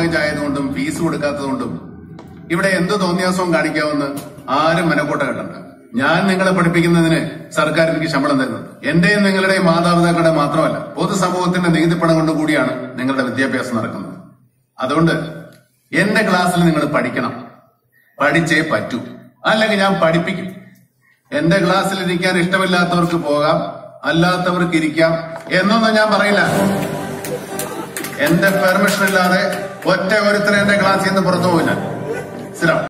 college ആയതുകൊണ്ടും fees കൊടുക്കാത്തതുകൊണ്ടും ഇവിടെ എന്ത് തോന്നിയാസവും കാണിക്കാമെന്ന് ആരും മനക്കോട്ട കെട്ടണ്ട ഞാൻ നിങ്ങളെ പഠിപ്പിക്കുന്നതിന് സർക്കാർ എനിക്ക് ശമ്പളം തരുന്നുണ്ട് എന്റെയും നിങ്ങളുടെയും മാതാപിതാക്കളുടെ മാത്രമല്ല പൊതുസമൂഹത്തിന്റെ നികുതിപ്പണം കൊണ്ട് കൂടിയാണ് നിങ്ങളുടെ വിദ്യാഭ്യാസം നടക്കുന്നത് അതുകൊണ്ട് എന്റെ ക്ലാസ്സിൽ നിങ്ങൾ പഠിക്കണം പഠിച്ചേ പറ്റൂ അല്ലെങ്കിൽ ഞാൻ പഠിപ്പിക്കും എന്റെ ക്ലാസ്സിൽ ഇരിക്കാൻ ഇഷ്ടമില്ലാത്തവർക്ക് പോകാം അല്ലാത്തവർക്ക് ഇരിക്കാം എന്നൊന്നും ഞാൻ പറയില്ല എന്റെ പെർമിഷൻ ഇല്ലാതെ ഒറ്റ ഒരുത്തരെ എന്റെ ക്ലാസ്സിൽ നിന്ന് പുറത്തു പോകില്ല സ്ഥിരം